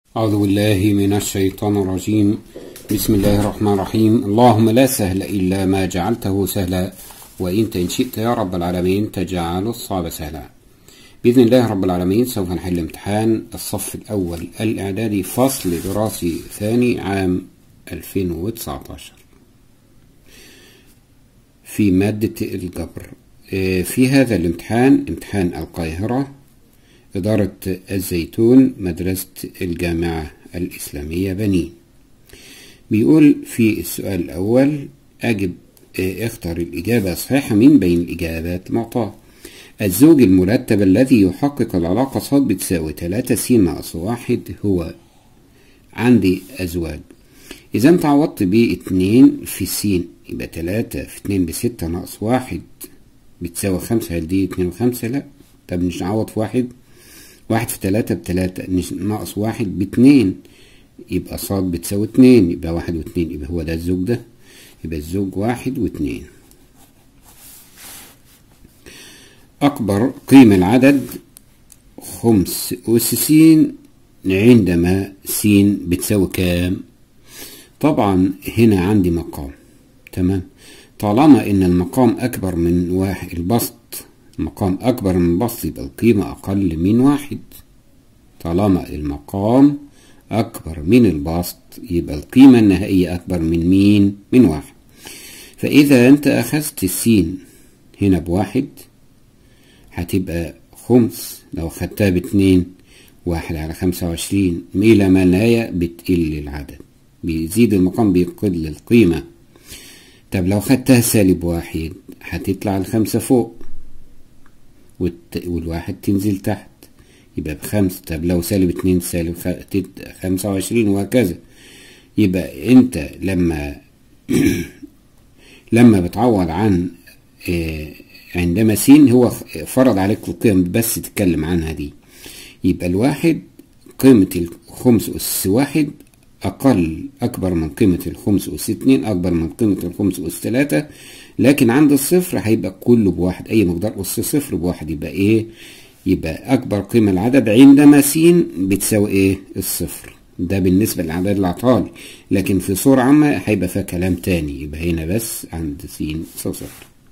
أعوذ بالله من الشيطان الرجيم بسم الله الرحمن الرحيم اللهم لا سهل إلا ما جعلته سهلا وإنت إن شئت يا رب العالمين تجعل الصعب سهلا بإذن الله رب العالمين سوف نحل امتحان الصف الأول الإعدادي فصل دراسي ثاني عام 2019 في مادة الجبر في هذا الامتحان امتحان القاهرة إدارة الزيتون مدرسة الجامعة الإسلامية بنين بيقول في السؤال الأول أجب اختر الإجابة الصحيحة من بين الإجابات المعطاة الزوج المرتب الذي يحقق العلاقة صاد بتساوي 3 س ناقص واحد هو عندي أزواج إذا أنت عوضت باتنين في س يبقى تلاتة في اتنين بستة ناقص واحد بتساوي خمسة هل دي اتنين وخمسة لأ طب مش نعوض في واحد واحد في تلاتة بتلاتة ناقص واحد باتنين يبقى صاد بتساوي اتنين يبقى واحد واتنين يبقى هو ده الزوج ده يبقى الزوج واحد واتنين أكبر قيمة العدد خمس أس س عندما س بتساوي كام طبعا هنا عندي مقام تمام طالما ان المقام اكبر من واحد البسط المقام اكبر من البسط يبقى القيمة اقل من واحد طالما المقام اكبر من البسط يبقى القيمة النهائية اكبر من مين من واحد فاذا انت اخذت السين هنا بواحد هتبقى خمس لو خدتها باتنين واحد على خمسة وعشرين إلى ما لا بتقل العدد بيزيد المقام بيقل القيمة طب لو خدتها سالب واحد هتطلع الخمسة فوق والت... والواحد تنزل تحت يبقى بخمسة طب لو سالب اتنين سالب خ... خمسة وعشرين وهكذا يبقى انت لما لما بتعوض عن اه عندما س هو فرض عليك القيم بس تتكلم عنها دي يبقى الواحد قيمة الخمس أس واحد أقل أكبر من قيمة الخمس أس اتنين أكبر من قيمة الخمس أس تلاتة لكن عند الصفر هيبقى كله بواحد أي مقدار أس صفر بواحد يبقى إيه يبقى أكبر قيمة العدد عندما س بتساوي إيه الصفر ده بالنسبة للعدد العطالي لكن في صورة عامة هيبقى فيها كلام تاني يبقى هنا بس عند س صفر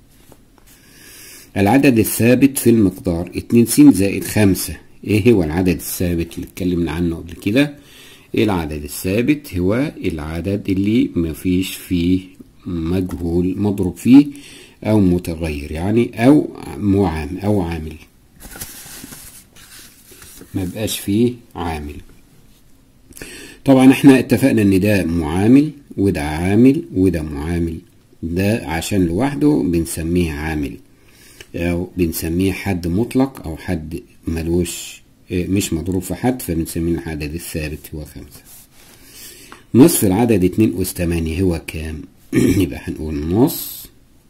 العدد الثابت في المقدار اتنين س زائد خمسة ايه هو العدد الثابت اللي اتكلمنا عنه قبل كده العدد الثابت هو العدد اللي مفيش فيه مجهول مضروب فيه او متغير يعني او معام او عامل ما بقاش فيه عامل طبعا احنا اتفقنا ان ده معامل وده عامل وده معامل ده عشان لوحده بنسميه عامل أو بنسميه حد مطلق أو حد ملوش مش مضروب في حد فبنسميه العدد الثابت هو خمسة نصف العدد اتنين أس تمانية هو كام؟ يبقى هنقول نص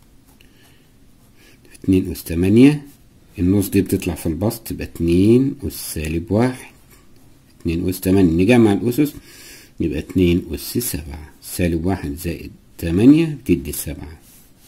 اتنين أس تمانية النص دي بتطلع في البسط تبقى اتنين أس سالب واحد اتنين أس تمانية نجمع الأسس يبقى اتنين أس سبعة سالب واحد زائد تمانية بتدي سبعة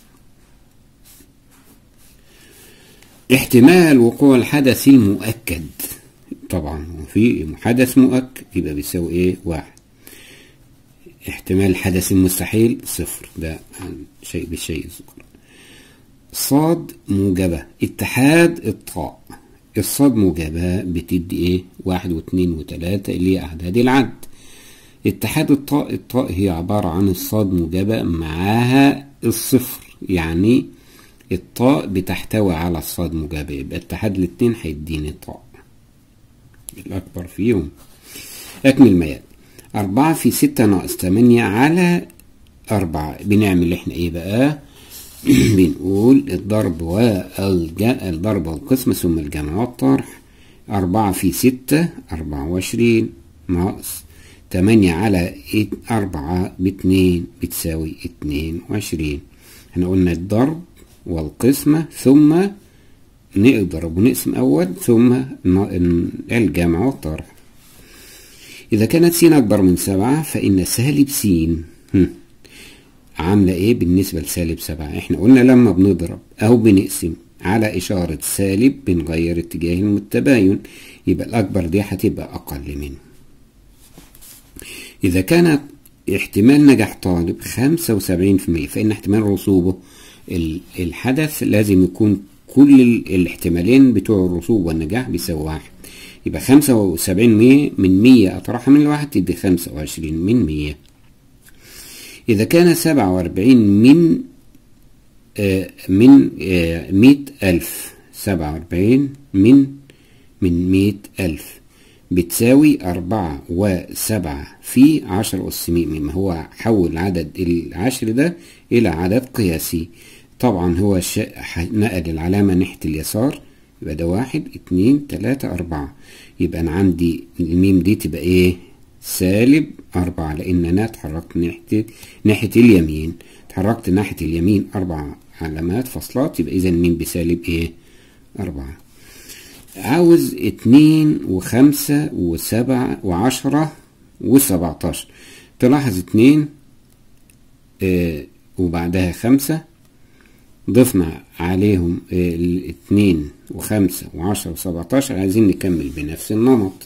احتمال وقوع الحدث المؤكد طبعا في حدث مؤكد يبقى بيساوي ايه واحد احتمال الحدث المستحيل صفر ده شيء بالشيء الذكر صاد موجبة اتحاد الطاء الصاد موجبة بتدي ايه واحد واثنين وثلاثة اللي هي اعداد العد اتحاد الطاء الطاء هي عبارة عن الصاد موجبة معاها الصفر يعني الطاء بتحتوي على الصاد موجبة يبقى اتحاد الاتنين هيديني الطاء الأكبر فيهم أكمل مياد أربعة في ستة ناقص تمانية على أربعة بنعمل إحنا إيه بقى بنقول الضرب والجمع الضرب والقسم ثم الجمع والطرح أربعة في ستة أربعة وعشرين ناقص تمانية على أربعة باتنين بتساوي اتنين وعشرين احنا قلنا الضرب والقسمة ثم نضرب ونقسم أول ثم الجمع والطرح إذا كانت س أكبر من سبعة فإن سالب س عاملة إيه بالنسبة لسالب سبعة إحنا قلنا لما بنضرب أو بنقسم على إشارة سالب بنغير اتجاه التباين يبقى الأكبر دي هتبقى أقل منه إذا كانت احتمال نجاح طالب خمسة وسبعين في المية فإن احتمال رسوبه ال- الحدث لازم يكون كل ال- الاحتمالين بتوع الرسوب والنجاح بيساوي واحد يبقى خمسة وسبعين مية من مية أطرحها من الواحد تدي خمسة وعشرين من مية إذا كان سبعة وأربعين من آه، من آه، مية ألف سبعة وأربعين من من مية ألف بتساوي أربعة وسبعة في عشر أس مية ما هو حول عدد العشر ده إلى عدد قياسي طبعا هو شا- ح- نقل العلامة ناحية اليسار يبقى ده واحد اتنين تلاتة أربعة يبقى أنا عندي الميم دي تبقى إيه سالب أربعة لأن أنا اتحركت ناحية ناحية اليمين اتحركت ناحية اليمين أربع علامات فاصلات يبقى إذا الميم بسالب إيه أربعة عاوز اتنين وخمسة وسبعة وعشرة وسبعتاشر تلاحظ اتنين اه وبعدها خمسة ضفنا عليهم اه الاتنين وخمسة وعشرة وسبعتاشر عايزين نكمل بنفس النمط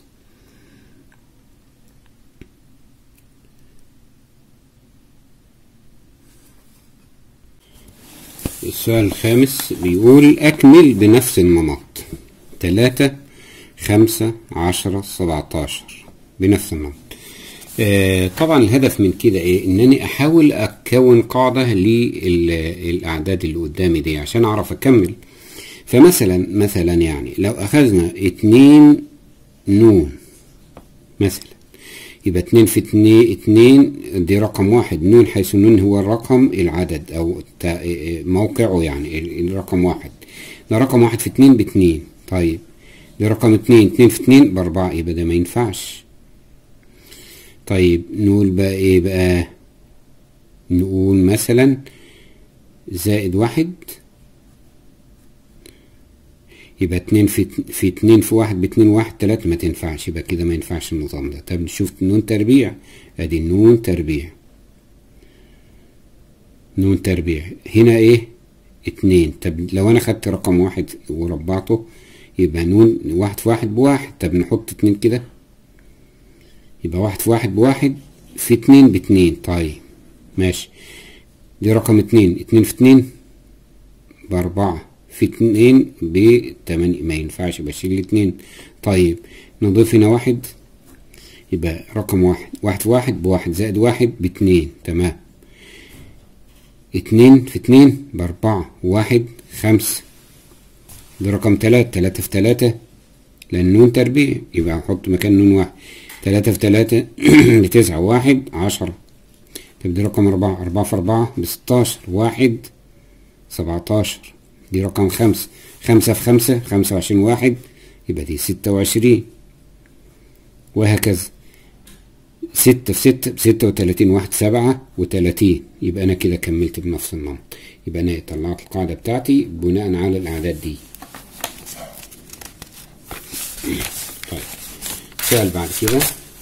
السؤال الخامس بيقول أكمل بنفس النمط تلاتة خمسة عشرة سبعتاشر بنفس النمط آه طبعا الهدف من كده ايه انني احاول اكون قاعدة للاعداد اللي قدامي دي عشان اعرف اكمل فمثلا مثلا يعني لو اخذنا اتنين نون مثلا يبقى اتنين في اتنين, اتنين دي رقم واحد نون حيث نون هو الرقم العدد او موقعه يعني الرقم واحد ده رقم واحد في اتنين باتنين طيب ده رقم اتنين اتنين في اتنين باربعة يبقى ده ما ينفعش طيب نقول بقى ايه بقى نقول مثلا زائد واحد يبقى اتنين في في اتنين في واحد باتنين واحد تلاتة ما تنفعش يبقى كده ما ينفعش النظام ده طب نشوف نون تربيع ادي نون تربيع نون تربيع هنا ايه اتنين طب لو انا خدت رقم واحد وربعته يبقى نون واحد في واحد بواحد طب نحط اتنين كده يبقى واحد في واحد بواحد في اتنين باتنين طيب ماشي دي رقم اتنين اتنين في اتنين باربعة في اتنين بتمانية ما ينفعش بشيل الاتنين طيب نضيف هنا واحد يبقى رقم واحد واحد في واحد بواحد زائد واحد باتنين تمام اتنين في اتنين باربعة واحد خمسة ده رقم تلاتة تلاتة في تلاتة لأن نون تربيع يبقى هحط مكان نون واحد تلاتة في تلاتة بتسعة واحد عشرة طب دي رقم أربعة أربعة في أربعة بستاشر واحد سبعتاشر دي رقم خمسة خمسة في خمسة خمسة وعشرين واحد يبقى دي ستة وعشرين وهكذا ستة في ستة بستة وتلاتين واحد سبعة وتلاتين يبقى أنا كده كملت بنفس النمط يبقى أنا طلعت القاعدة بتاعتي بناء على الأعداد دي طيب سؤال بعد كده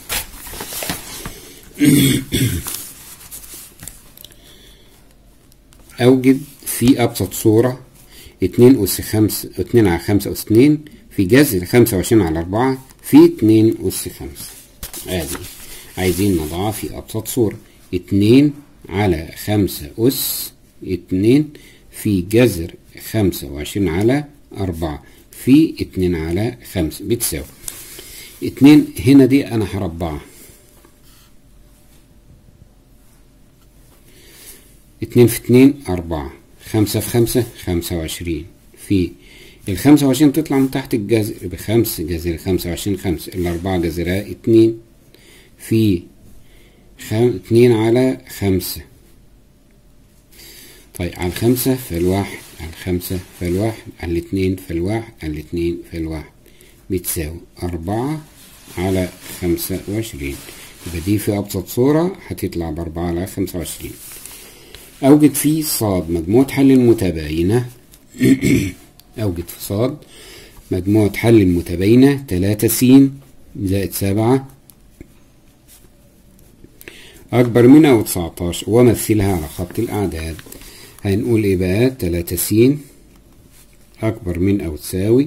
أوجد في أبسط صورة اتنين أس خمسة اتنين على خمسة أس اتنين في جذر خمسة وعشرين على أربعة في اتنين أس خمسة عادي عايزين نضعها في أبسط صورة اتنين على خمسة أس اتنين في جذر خمسة وعشرين على أربعة في اتنين على خمسة بتساوي اتنين هنا دي أنا هربعها اتنين في اتنين أربعة خمسة في خمسة خمسة وعشرين في الخمسة وعشرين تطلع من تحت الجذر بخمس جذر خمسة وعشرين خمسة الأربعة جذرها اتنين في خم... اتنين على خمسة طيب على الخمسة في الواحد على الخمسة في الواحد على الاتنين في الواحد على الاتنين في الواحد بتساوي أربعة على خمسة وعشرين يبقى دي في أبسط صورة هتطلع بأربعة على خمسة وعشرين أوجد في صاد مجموعة حل متباينة أوجد في صاد مجموعة حل متباينة تلاتة س زائد سبعة أكبر من أو تسعتاشر ومثلها على خط الأعداد هنقول إيه بقى تلاتة س أكبر من أو تساوي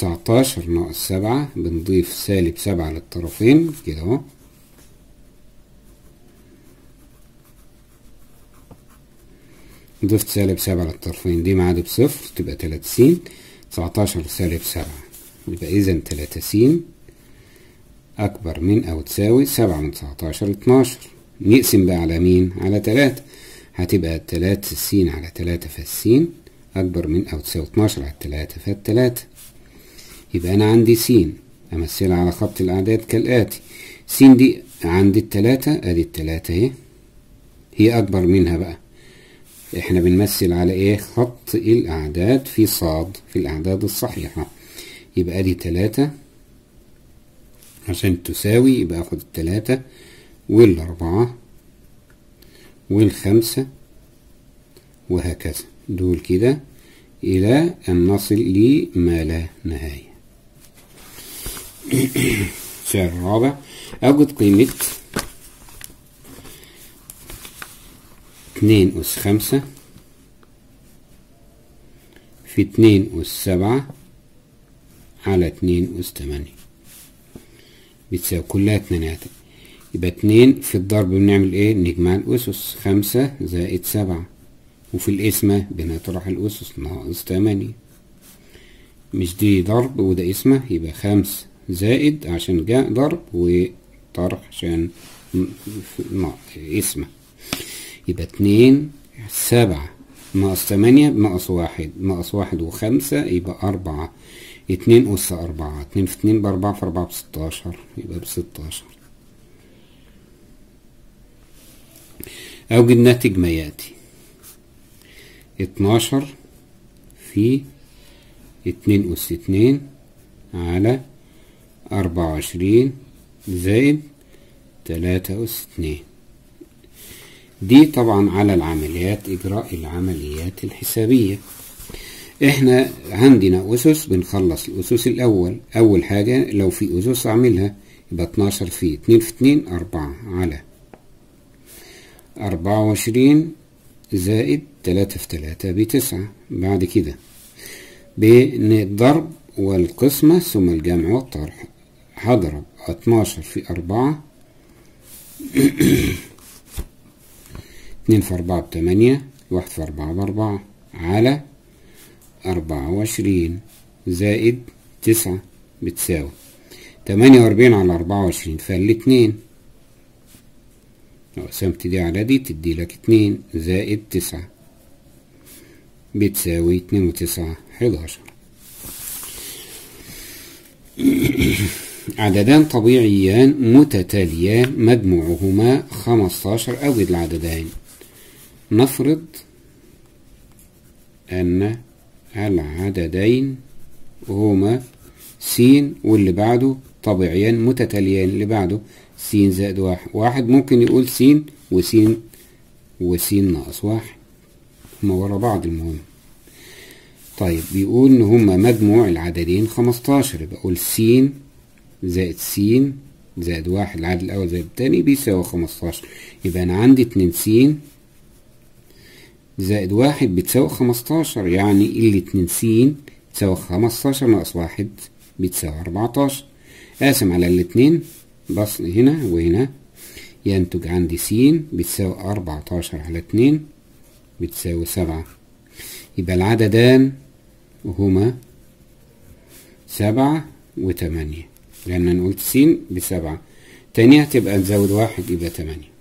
تسعتاشر ناقص سبعة بنضيف سالب سبعة للطرفين كده أهو ضفت سالب سبعة للطرفين دي معاد بصفر تبقى تلاتة س تسعتاشر سالب سبعة يبقى إذا تلاتة س أكبر من أو تساوي سبعة من تسعتاشر اتناشر نقسم بقى على مين؟ على تلاتة هتبقى تلاتة س على تلاتة فالسين أكبر من أو تساوي اتناشر على تلاتة فالتلاتة يبقى أنا عندي س أمثلها على خط الأعداد كالآتي س دي عندي التلاتة أدي التلاتة أهي هي أكبر منها بقى احنا بنمثل على ايه خط الأعداد في صاد في الأعداد الصحيحة يبقى دي تلاتة عشان تساوي يبقى اخد التلاتة والأربعة والخمسة وهكذا دول كده إلى أن نصل لما لا نهاية السؤال الرابع أوجد قيمة اتنين أس خمسة في اتنين أس سبعة على اتنين أس تمانية بتساوي كلها اتنينات يبقى اتنين في الضرب بنعمل ايه نجمع الأسس خمسة زائد سبعة وفي القسمة بنطرح الأسس ناقص تمانية مش دي ضرب وده اسمه يبقى خمسة زائد عشان جاء ضرب وطرح عشان اسمه يبقى اتنين سبعة ناقص تمانية ناقص واحد ناقص واحد وخمسة يبقى أربعة اتنين أس أربعة اتنين في اتنين بأربعة في أربعة بستاشر يبقى بستاشر أوجد ناتج ما يأتي اتناشر في اتنين أس اتنين على أربعة وعشرين زائد تلاتة أس اتنين دي طبعا على العمليات إجراء العمليات الحسابية احنا عندنا أسس بنخلص الأسس الأول أول حاجة لو في أسس أعملها يبقى اتناشر في اتنين في اتنين أربعة على أربعة وعشرين زائد تلاتة في تلاتة بتسعة بعد كده بالضرب والقسمة ثم الجمع والطرح هضرب اتناشر في أربعة اتنين في أربعة بتمانية واحد في أربعة بأربعة على أربعة وعشرين زائد تسعة بتساوي تمانية وأربعين على أربعة وعشرين فالاتنين لو قسمت دي على دي تدي لك اتنين زائد تسعة بتساوي اتنين وتسعة حداشر عددان طبيعيان متتاليان مجموعهما خمستاشر أوجد العددين نفرض أن العددين هما س واللي بعده طبيعيان متتاليان اللي بعده س زائد واحد واحد ممكن يقول س وس وس ناقص واحد هما ورا بعض المهم طيب بيقول ان هما مجموع العددين خمستاشر يبقى اقول س زائد س زائد واحد العدد الاول زائد التاني بيساوي خمستاشر يبقى انا عندي اتنين س زائد واحد بتساوي خمستاشر يعني الاتنين س تساوي خمستاشر ناقص واحد بتساوي أربعتاشر قاسم على الاتنين بص هنا وهنا ينتج عندي س بتساوي أربعتاشر على اتنين بتساوي سبعة يبقى العددان هما سبعة وتمانية لأن أنا قلت س بسبعة تانية هتبقى نزود واحد يبقى تمانية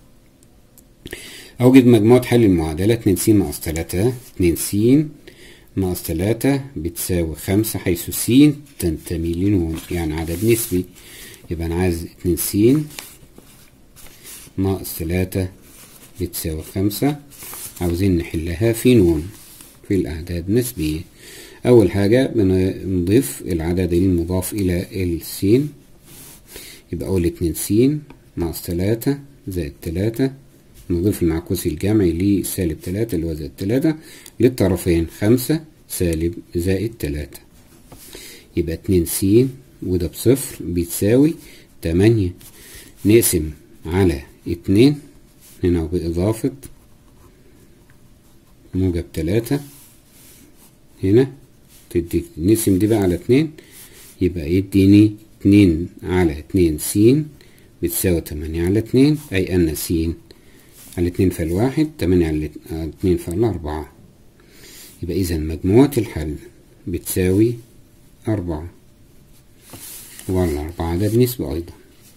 أوجد مجموعة حل المعادلة اتنين س ناقص تلاتة اتنين س ناقص تلاتة بتساوي خمسة حيث س تنتمي لنون يعني عدد نسبي يبقى أنا عايز اتنين س ناقص تلاتة بتساوي خمسة عاوزين نحلها في نون في الأعداد النسبية أول حاجة بنضيف العددين المضاف إلى السين يبقى أول اتنين س ناقص تلاتة زائد تلاتة نضيف المعكوس الجمعي لسالب تلاتة اللي هو زائد تلاتة للطرفين خمسة سالب زائد تلاتة يبقى اتنين س وده بصفر بتساوي تمانية نقسم على اتنين هنا بإضافة موجب تلاتة هنا تديك نقسم دي بقى على اتنين يبقى يديني اتنين على اتنين س بتساوي تمانية على اتنين أي أن س على اتنين فال واحد تمانية على اتنين فال أربعة يبقى إذا مجموعة الحل بتساوي أربعة والأربعة ده بنسبة أيضا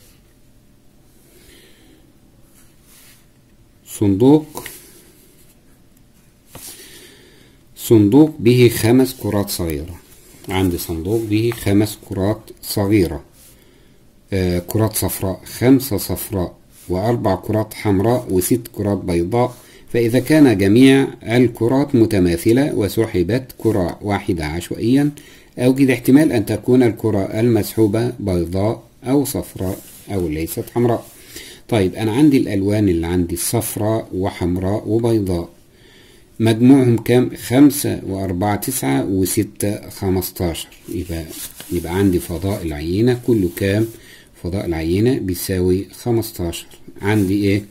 صندوق صندوق به خمس كرات صغيرة عندي صندوق به خمس كرات صغيرة آه كرات صفراء خمسة صفراء وأربع كرات حمراء وست كرات بيضاء فإذا كان جميع الكرات متماثلة وسحبت كرة واحدة عشوائيا أوجد احتمال أن تكون الكرة المسحوبة بيضاء أو صفراء أو ليست حمراء طيب أنا عندي الألوان اللي عندي صفراء وحمراء وبيضاء مجموعهم كام خمسة وأربعة تسعة وستة خمستاشر يبقى يبقى عندي فضاء العينة كله كام فضاء العينة بيساوي خمستاشر عندي ايه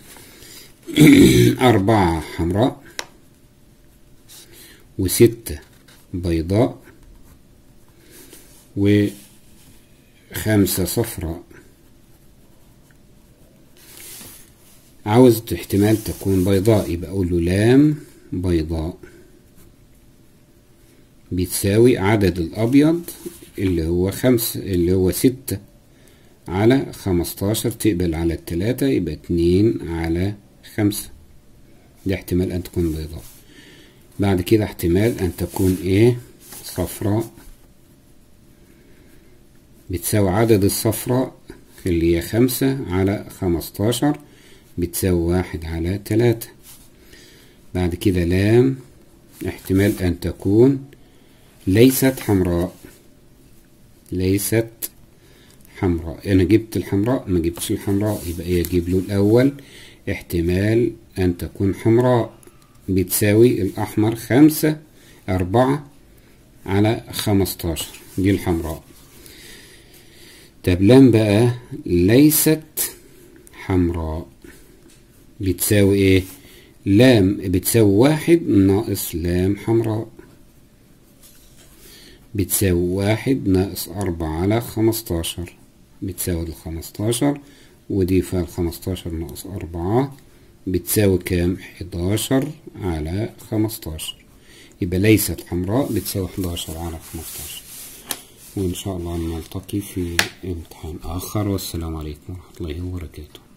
أربعة حمراء وستة بيضاء وخمسة صفراء عاوز احتمال تكون بيضاء يبقى أقول له لام بيضاء بتساوي عدد الأبيض اللي هو خمس اللي هو ستة على خمستاشر تقبل على التلاتة يبقى اتنين على خمسة ده احتمال أن تكون بيضاء بعد كده احتمال أن تكون ايه صفراء بتساوي عدد الصفراء اللي هي خمسة على خمستاشر بتساوي واحد على تلاتة بعد كده لام احتمال أن تكون ليست حمراء ليست حمراء أنا جبت الحمراء ما جبتش الحمراء يبقى إيه أجيب له الأول احتمال أن تكون حمراء بتساوي الأحمر خمسة أربعة على خمستاشر دي الحمراء طب لام بقى ليست حمراء بتساوي ايه لام بتساوي واحد ناقص لام حمراء بتساوي واحد ناقص أربعة على خمستاشر بتساوي الخمستاشر ودي فيها الخمستاشر ناقص أربعة بتساوي كام حداشر على خمستاشر يبقى ليست حمراء بتساوي حداشر على خمستاشر وإن شاء الله نلتقي في امتحان آخر والسلام عليكم ورحمة الله وبركاته